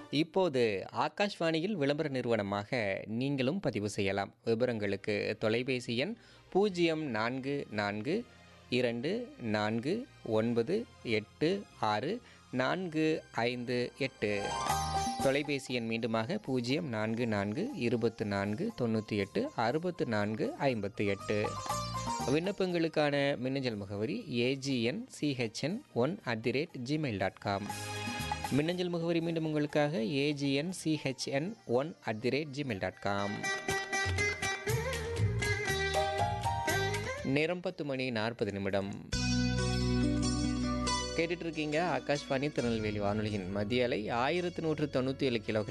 இப்போது ஆகாஷ்வாணியில் விளம்பர நிறுவனமாக நீங்களும் பதிவு செய்யலாம் விவரங்களுக்கு தொலைபேசி எண் பூஜ்ஜியம் நான்கு நான்கு இரண்டு நான்கு ஒன்பது எட்டு ஆறு நான்கு ஐந்து எட்டு தொலைபேசி எண் மீண்டுமாக பூஜ்ஜியம் நான்கு நான்கு இருபத்து நான்கு தொண்ணூற்றி எட்டு அறுபத்து நான்கு ஐம்பத்து எட்டு விண்ணப்பங்களுக்கான மின்னஞ்சல் முகவரி A G N C H N one at the rate Gmail dot com மின்னஞ்சல் முகவரி மீண்டும் உங்களுக்காக A G N C H N one at the rate Gmail dot com நேரம் பத்து மணி நாற்பது நிமிடம் கேட்டுட்டு இருக்கீங்க ஆகாஷ்வாணி திருநெல்வேலி வானொலியின் மத்திய அலை ஆயிரத்து நூற்று தொண்ணூற்றி ஏழு கிலோ